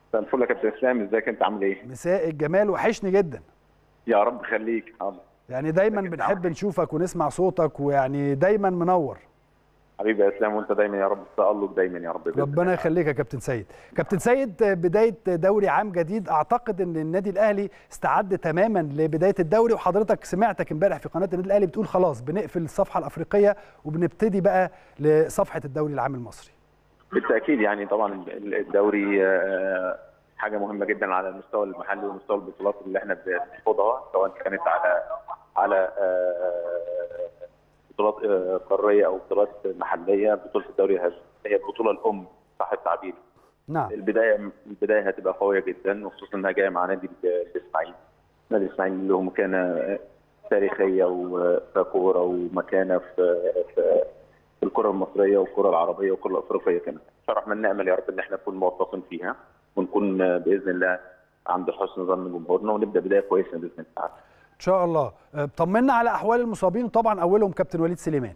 مساء الفل يا كابتن اسلام ازيك انت عامل ايه؟ مساء الجمال وحشني جدا يا رب خليك حاضر يعني دايما لكن بنحب نعم. نشوفك ونسمع صوتك ويعني دايما منور حبيبي يا اسلام وانت دايما يا رب تألق دايما يا رب بإذن ربنا الله. يخليك يا كابتن سيد كابتن سيد بدايه دوري عام جديد اعتقد ان النادي الاهلي استعد تماما لبدايه الدوري وحضرتك سمعتك امبارح في قناه النادي الاهلي بتقول خلاص بنقفل الصفحه الافريقيه وبنبتدي بقى لصفحه الدوري العام المصري بالتاكيد يعني طبعا الدوري آه، حاجه مهمه جدا على المستوى المحلي ومستوى البطولات اللي احنا بنخوضها سواء كانت على على آه، بطولات آه، قاريه او بطولات محليه بطوله الدوري هي هي البطوله الام صح التعبير نعم البدايه البدايه هتبقى قويه جدا وخصوصا انها جايه مع نادي الاسماعيلي نادي الاسماعيلي له مكانه تاريخيه وكوره ومكانه في في في الكره المصريه والكره العربيه والكره الافريقيه كمان شرح من نامل يا رب ان احنا نكون موفقين فيها ونكون باذن الله عند حسن ظن جمهورنا ونبدا بدايه كويسه باذن الله ان شاء الله أه، طمنا على احوال المصابين وطبعا اولهم كابتن وليد سليمان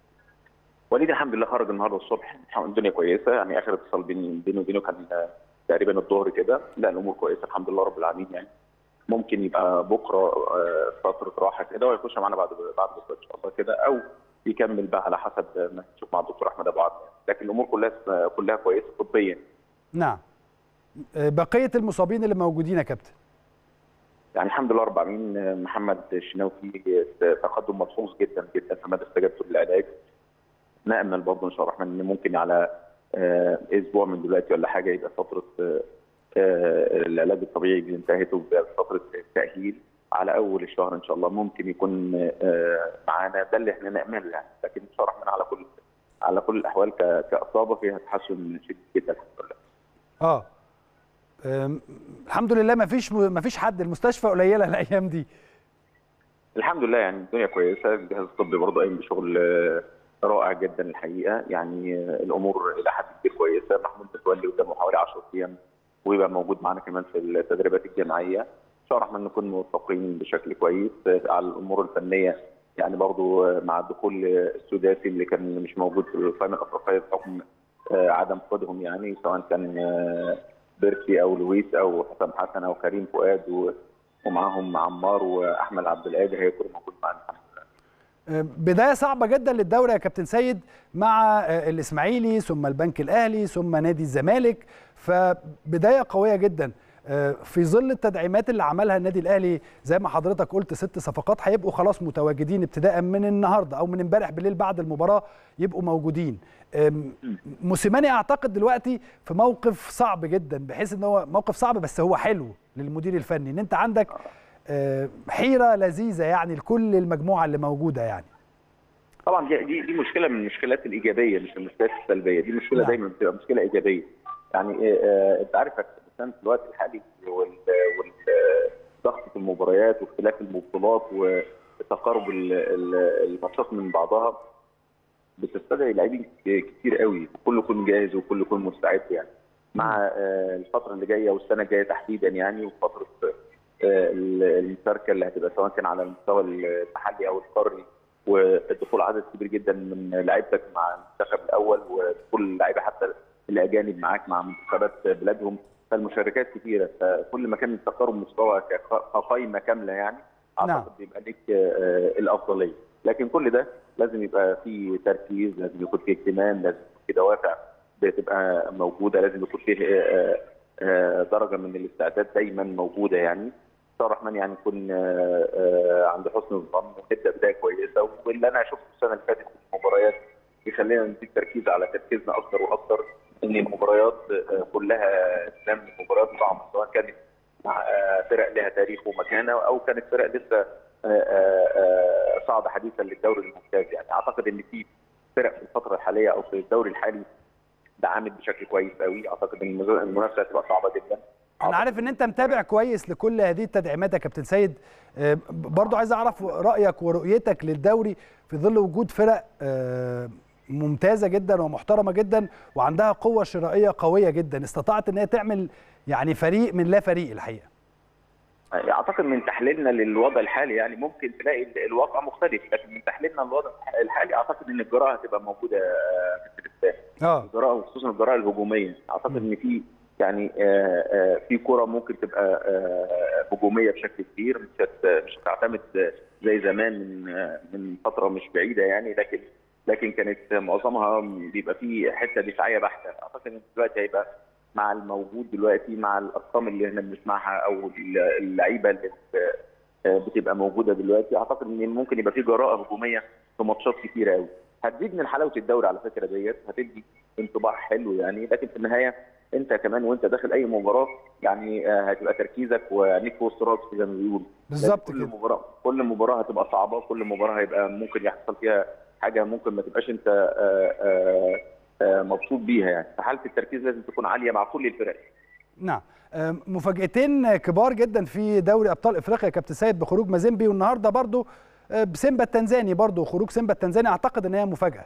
وليد الحمد لله خرج النهارده الصبح الدنيا كويسه يعني اخر اتصال بيني بيني وبينه كان تقريبا الظهر كده لا الامور كويسه الحمد لله رب العالمين يعني ممكن يبقى بكره آه، فتره راحه كده ويخش معانا بعد بعد بكره ان شاء الله كده او يكمل بقى على حسب ما نشوف مع الدكتور احمد ابو عبد لكن الامور كلها كلها كويسه طبيا نعم أه، بقيه المصابين اللي موجودين يا كابتن يعني الحمد لله رب العالمين آه، محمد الشناوي في تقدم ملحوظ جدا جدا في مدى استجابته للعلاج نامل برضه ان شاء الله الرحمن ان ممكن على آه، اسبوع من دلوقتي ولا حاجه يبقى فتره آه، آه، العلاج الطبيعي دي انتهت وبقى فتره التاهيل على اول الشهر ان شاء الله ممكن يكون آه، معانا ده اللي احنا نامله يعني لكن ان شاء الله الرحمن على كل على كل الاحوال ك- كاصابه فيها تحسن شديد جدا الحمد لله اه أم، الحمد لله ما فيش ما فيش حد المستشفى قليله الايام دي الحمد لله يعني الدنيا كويسه الجهاز الطبي برضه قايم بشغل آه، رائع جدا الحقيقه يعني آه، الامور الى حد كبير كويسه محمود متولي قدامه حوالي 10 ايام ويبقى موجود معانا كمان في التدريبات الجماعيه ان شاء الله الرحمن نكون موفقين بشكل كويس آه، على الامور الفنيه يعني برضه آه، مع دخول آه، السداسي اللي كان مش موجود في القائمه الافريقيه بحكم آه، عدم قدهم يعني سواء كان آه، بيرسي او لويس او حسام حسن او كريم فؤاد و- ومعاهم عمار واحمد عبد القادر هيكون موجود معانا الحمد لله. أه، بدايه صعبه جدا للدوري يا كابتن سيد مع أه، الاسماعيلي ثم البنك الاهلي ثم نادي الزمالك فبدايه قويه جدا أه، في ظل التدعيمات اللي عملها النادي الاهلي زي ما حضرتك قلت ست صفقات هيبقوا خلاص متواجدين ابتداء من النهارده او من امبارح بالليل بعد المباراه يبقوا موجودين أم، موسيماني اعتقد دلوقتي في موقف صعب جدا بحيث ان هو موقف صعب بس هو حلو للمدير الفني ان انت عندك أه، حيره لذيذه يعني لكل المجموعه اللي موجوده يعني طبعا دي دي دي مشكله من المشكلات الايجابيه مش من المشكلات السلبيه دي مشكله نعم. دايما بتبقى مشكله ايجابيه يعني آه، آه، انت عارف يا كابتن في الوقت الحالي وضغط المباريات واختلاف البطولات وتقارب ال- ال- الماتشات من بعضها بتستدعي لاعبين كتير قوي كله يكون جاهز وكله يكون مستعد يعني مع آه، الفتره اللي جايه والسنه الجايه تحديدا يعني وفتره آه، المشاركه اللي هتبقى سواء كان على المستوى المحلي او القاري ودخول عدد كبير جدا من لعيبتك مع المنتخب الاول ودخول لعيبه حتى الاجانب معاك مع منتخبات بلادهم فالمشاركات كثيره فكل ما كان التقارب مستوى كق- كقائمه كامله يعني نعم. اعتقد بيبقى ليك آه، الافضليه لكن كل ده لازم يبقى فيه تركيز لازم يكون فيه اهتمام لازم يكون فيه دوافع بتبقى موجوده لازم يكون فيه آه، آه، درجه من الاستعداد دايما موجوده يعني ان شاء الله الرحمن يعني نكون آه، آه، عند حسن الظن ونبدا بدايه كويسه واللي انا شفته السنه اللي فاتت في المباريات يخلينا نديك تركيز على تركيزنا اكثر واكثر ان المباريات آه، كلها اسلام مباريات صعبه سواء كانت مع آه، فرق لها تاريخ ومكانه او كانت فرق لسه آه، آه، آه، صاعده حديثا للدوري الممتاز يعني اعتقد ان في فرق في الفتره الحاليه او في الدوري الحالي دعمت بشكل كويس قوي اعتقد ان المنافسه هتبقى صعبه جدا انا عارف ان انت متابع كويس لكل هذه التدعيمات يا كابتن سيد آه، برضو عايز اعرف رايك ورؤيتك للدوري في ظل وجود فرق آه، ممتازه جدا ومحترمه جدا وعندها قوه شرائيه قويه جدا استطاعت ان هي تعمل يعني فريق من لا فريق الحقيقه اعتقد من تحليلنا للوضع الحالي يعني ممكن تلاقي ال- الواقع مختلف لكن من تحليلنا للوضع الحالي اعتقد ان الجراءه هتبقى موجوده آه، في الاسبان اه الجراءه وخصوصا الجراءه الهجوميه اعتقد ان في يعني آه، آه، في كره ممكن تبقى آه، هجوميه بشكل كبير مش هت- مش هتعتمد زي زمان من آه، من فتره مش بعيده يعني لكن لكن كانت معظمها بيبقى في حته دفاعيه بحته اعتقد ان دلوقتي هيبقى مع الموجود دلوقتي مع الارقام اللي احنا بنسمعها او اللعيبه اللي آه، بتبقى موجوده دلوقتي اعتقد ان ممكن يبقى في جراءه هجوميه في ماتشات كتيره قوي هتزيد من حلاوه الدوري على فكره ديت هتدي انطباع حلو يعني لكن في النهايه انت كمان وانت داخل اي مباراه يعني آه، هتبقى تركيزك وعينيك في وسط راسك زي ما بيقولوا بالظبط كل كده مباراه كل مباراه هتبقى صعبه كل مباراه هيبقى ممكن يحصل فيها حاجه ممكن ما تبقاش انت آه، آه، آه، مبسوط بيها يعني فحاله التركيز لازم تكون عاليه مع كل الفرق نعم آه، مفاجأتين كبار جدا في دوري ابطال افريقيا يا كابتن سيد بخروج مازيمبي والنهارده برضو آه، بسيمبا التنزاني برضو خروج سيمبا التنزاني اعتقد ان هي مفاجاه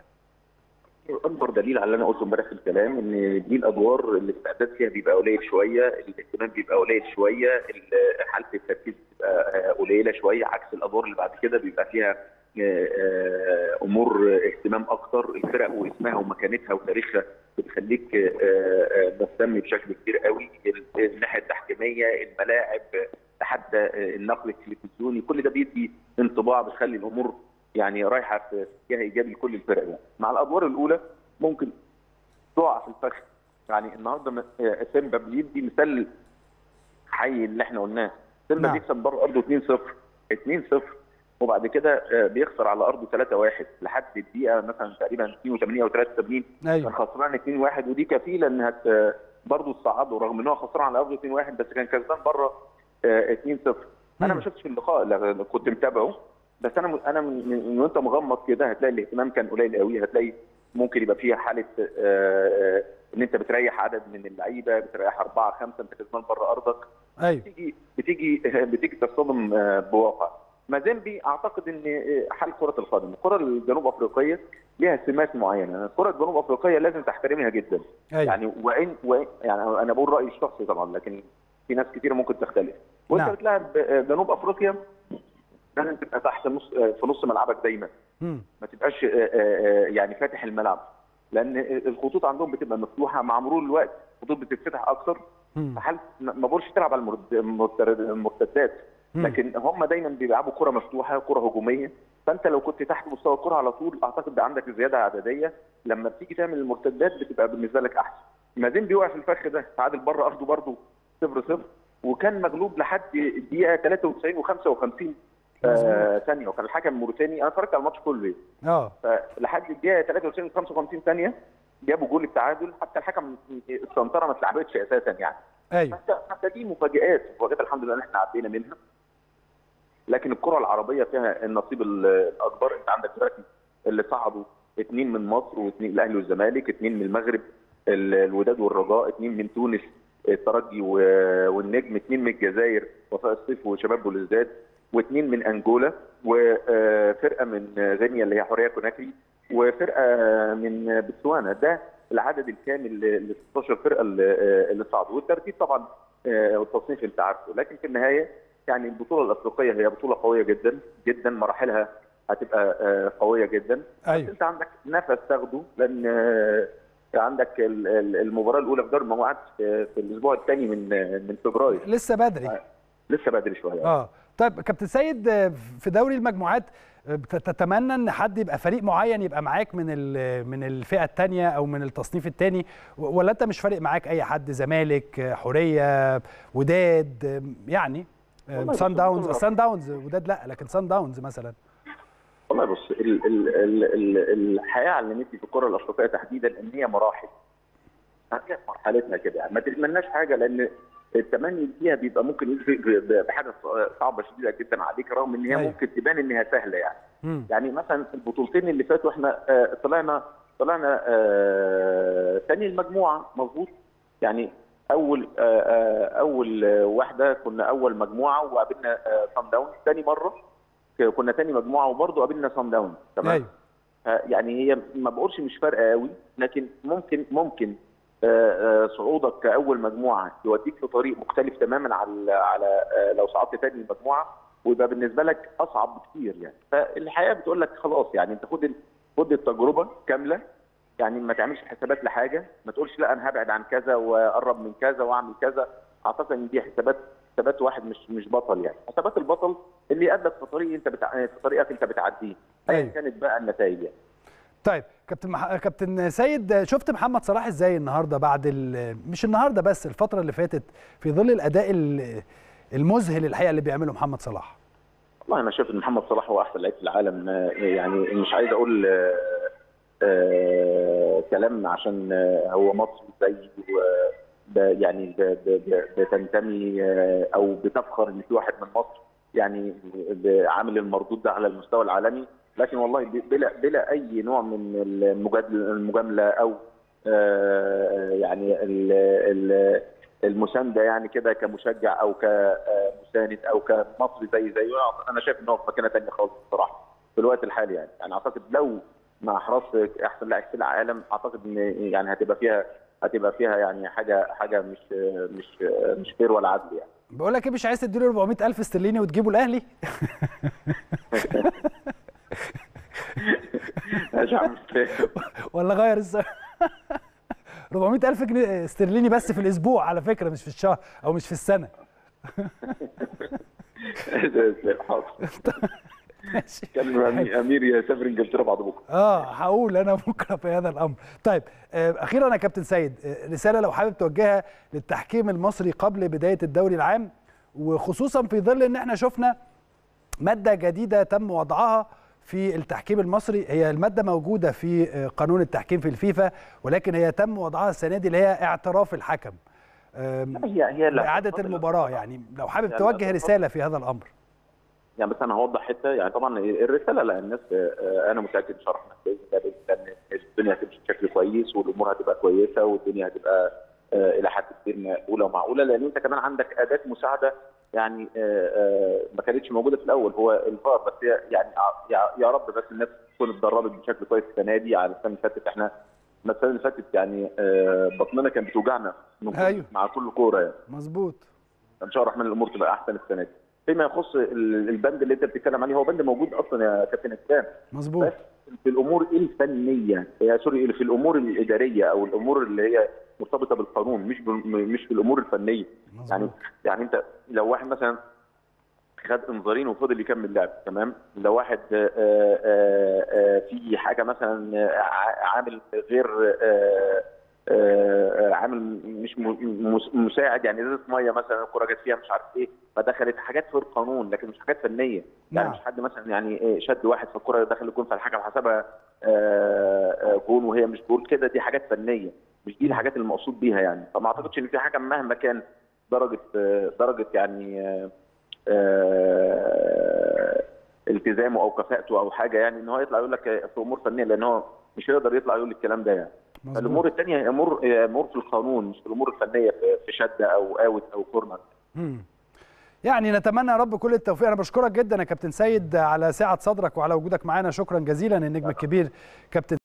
اكبر دليل على اللي انا قلته امبارح في الكلام ان دي الادوار اللي الاستعداد فيها بيبقى قليل شويه الاهتمام بيبقى قليل شويه ال- حاله التركيز بتبقى آه، قليله شويه عكس الادوار اللي بعد كده بيبقى فيها آه، آه، امور اهتمام اكتر الفرق واسمها ومكانتها وتاريخها بتخليك آه، آه، مهتم بشكل كبير قوي ال- الناحيه التحكيميه الملاعب حتى آه، النقل التلفزيوني كل ده بيدي انطباع بيخلي الامور يعني رايحه في اتجاه ايجابي لكل الفرق يعني. مع الادوار الاولى ممكن تقع في الفخ يعني النهارده م- آه، سيمبا بيدي مثال حي اللي احنا قلناه سيمبا نعم. بيكسب بره ارضه 2-0 2-0 وبعد كده آه، بيخسر على ارضه 3-1 لحد الدقيقه مثلا تقريبا 82 او 83 كان ايوه خسران 2-1 ودي كفيله انها ت- برضه تصعده رغم ان هو خسران على ارضه 2-1 بس كان كسبان بره آه، 2-0 انا مم. ما شفتش اللقاء اللي كنت متابعه بس انا انا من من وانت مغمض كده هتلاقي الاهتمام كان قليل قوي هتلاقي ممكن يبقى فيها حاله آه، آه، ان انت بتريح عدد من اللعيبه بتريح اربعه خمسه انت كسبان بره ارضك ايوه بتيجي بتيجي بتيجي تصطدم آه، بواقع مازيمبي اعتقد ان آه، حال كره القدم الكره الجنوب افريقيه ليها سمات معينه الكره الجنوب افريقيه لازم تحترمها جدا ايوه يعني وان وإن يعني انا بقول رايي الشخصي طبعا لكن في ناس كتير ممكن تختلف وانت نعم. بتلعب جنوب افريقيا لازم تبقى تحت نص في نص ملعبك دايما مم. ما تبقاش آه، آه، يعني فاتح الملعب لان الخطوط عندهم بتبقى مفتوحه مع مرور الوقت الخطوط بتتفتح اكتر مم. فحال ما ما بقولش تلعب على المرد- المرتد- المرتدات مم. لكن هم دايما بيلعبوا كره مفتوحه كره هجوميه فانت لو كنت تحت مستوى الكره على طول اعتقد ده عندك زياده عدديه لما بتيجي تعمل المرتدات بتبقى بالنسبه لك احسن مازين بيوقع في الفخ ده تعادل بره ارضه برضه 0 0 وكان مغلوب لحد الدقيقه 93 و55 آه ثانيه وكان الحكم موريتاني انا اتفرجت على الماتش كله اه فلحد الدقيقه 93 55 ثانيه جابوا جول التعادل حتى الحكم السنتره ما اتلعبتش اساسا يعني ايوه حتى حتى دي مفاجآت مفاجآت الحمد لله ان احنا عدينا منها لكن الكره العربيه فيها النصيب ال- الاكبر انت عندك دلوقتي اللي صعدوا اثنين من مصر واثنين الاهلي والزمالك اثنين من المغرب ال- الوداد والرجاء اثنين من تونس الترجي و- والنجم اثنين من الجزائر وفاء الصيف وشباب بلوزداد واثنين من انجولا وفرقه من غينيا اللي هي حوريه كوناكري وفرقه من بتسوانا ده العدد الكامل ل 16 فرقه اللي اللي صعدوا والترتيب طبعا آه، والتصنيف انت عارفه لكن في النهايه يعني البطوله الافريقيه هي بطوله قويه جدا جدا مراحلها هتبقى آه، قويه جدا بس ايوه انت عندك نفس تاخده لان آه، عندك ال- ال- المباراه الاولى في دوري المجموعات في في الاسبوع الثاني من من فبراير لسه بدري لسه بدري شويه اه طيب كابتن سيد آه، في دوري المجموعات آه، بت- تتمنى ان حد يبقى فريق معين يبقى معاك من ال- من الفئه الثانيه او من التصنيف الثاني ولا انت مش فارق معاك اي حد زمالك آه، حوريه وداد آه، يعني آه، والله سان بص- داونز بص- سان داونز وداد لا لكن سان داونز مثلا والله بص ال ال ال ال الحياه علمتني في الكره الافريقيه تحديدا ان هي مراحل هي في مرحلتنا كده يعني ما تتمناش حاجه لان التمني فيها بيبقى ممكن يجي ب- ب- بحاجه صعبه شديده جدا عليك رغم ان هي أيوة. ممكن تبان انها سهله يعني مم. يعني مثلا البطولتين اللي فاتوا احنا آه، طلعنا طلعنا آه، ثاني المجموعه مظبوط يعني اول آه، آه، اول آه، واحده كنا اول مجموعه وقابلنا صن داون ثاني مره كنا ثاني مجموعه وبرضه قابلنا صن داون تمام ايوه آه، يعني هي ما بقولش مش فارقه قوي لكن ممكن ممكن آه، آه، صعودك كاول مجموعه يوديك في طريق مختلف تماما على على آه، لو صعدت تاني المجموعه ويبقى بالنسبه لك اصعب بكتير يعني فالحقيقه بتقول لك خلاص يعني انت خد ال- خد التجربه كامله يعني ما تعملش حسابات لحاجه ما تقولش لا انا هبعد عن كذا واقرب من كذا واعمل كذا اعتقد ان دي حسابات حسابات واحد مش مش بطل يعني حسابات البطل اللي يقابلك في طريق انت بتع... في طريقك انت بتعديه ايا أيوة. كانت بقى النتائج يعني. طيب كابتن مح... كابتن سيد شفت محمد صلاح ازاي النهارده بعد ال... مش النهارده بس الفتره اللي فاتت في ظل الاداء ال- المذهل الحقيقه اللي بيعمله محمد صلاح والله انا شايف ان محمد صلاح هو احسن لعيب في العالم آه، يعني مش عايز اقول آه، آه، كلام عشان آه، هو مصري زي و- ب- يعني ب- ب- ب- بتنتمي آه، او بتفخر ان في واحد من مصر يعني ب- عامل المردود ده على المستوى العالمي لكن والله ب- بلا بلا اي نوع من المجادله المجامله او آه، يعني ال- ال- المسانده يعني كده كمشجع او كمساند او كمصري زي زيه انا شايف ان هو في مكانه ثانيه خالص بصراحه في الوقت الحالي يعني يعني اعتقد لو مع حراسه احسن لاعب في العالم اعتقد ان يعني هتبقى فيها هتبقى فيها يعني حاجه حاجه مش مش مش فير ولا عدل يعني بقول لك ايه مش عايز تديله 400 الف استرليني وتجيبه الاهلي مش عارف ولا غير السعر 400 الف جنيه استرليني بس في الاسبوع على فكره مش في الشهر او مش في السنه حاضر ماشي كلم أمي- امير يسافر انجلترا بعد بكره اه هقول انا بكره في هذا الامر طيب آه، اخيرا يا كابتن سيد آه، رساله لو حابب توجهها للتحكيم المصري قبل بدايه الدوري العام وخصوصا في ظل ان احنا شفنا ماده جديده تم وضعها في التحكيم المصري هي الماده موجوده في آه، قانون التحكيم في الفيفا ولكن هي تم وضعها السنه دي اللي هي اعتراف الحكم آم، هي هي لا. لاعاده المباراه يعني لو حابب يعني توجه لا- رساله في هذا الامر يعني بس انا هوضح حته يعني طبعا الرساله لا الناس آه، انا متاكد شرحنا باذن الله باذن الله ان الدنيا هتمشي بشكل كويس والامور هتبقى كويسه والدنيا هتبقى آه، الى حد كبير مقبوله ومعقوله لان انت كمان عندك اداه مساعده يعني آه، آه، ما كانتش موجوده في الاول هو الفار بس هي يعني يا- يا رب بس الناس تكون اتدربت بشكل كويس السنه دي على السنه اللي فاتت احنا إحنا السنه اللي فاتت يعني آه، بطننا كانت بتوجعنا من كل- أيوه. مع كل كوره يعني مظبوط ان شاء الله الرحمن الامور تبقى احسن السنه دي فيما يخص ال- البند اللي انت بتتكلم عليه هو بند موجود اصلا يا كابتن اسلام مظبوط بس في الامور الفنيه يا سوري في الامور الاداريه او الامور اللي هي مرتبطه بالقانون مش بال- مش في الامور الفنيه يعني مظبوط يعني انت لو واحد مثلا خد انذارين وفضل يكمل لعب تمام لو واحد آه، آه، آه، في حاجه مثلا آه، ع- عامل غير آه، آه، عامل مش م- مس- مساعد يعني ازازه ميه مثلا الكوره جت فيها مش عارف ايه فدخلت حاجات في القانون لكن مش حاجات فنيه يعني نعم. مش حد مثلا يعني إيه شد واحد في الكوره دخل الجون فالحكم حسبها آه، آه، جون وهي مش جول كده دي حاجات فنيه مش دي الحاجات اللي المقصود بيها يعني فما اعتقدش ان في حكم مهما كان درجه آه، درجه يعني آه، آه، التزامه او كفاءته او حاجه يعني ان هو يطلع يقول لك في امور فنيه لان هو مش هيقدر يطلع يقول الكلام ده يعني مظبوط. الامور الثانيه هي امور هي امور في القانون مش في الامور الفنيه في- في شده او اوت او كورنر مم. يعني نتمنى يا رب كل التوفيق انا بشكرك جدا يا كابتن سيد على سعه صدرك وعلى وجودك معانا شكرا جزيلا النجم الكبير كابتن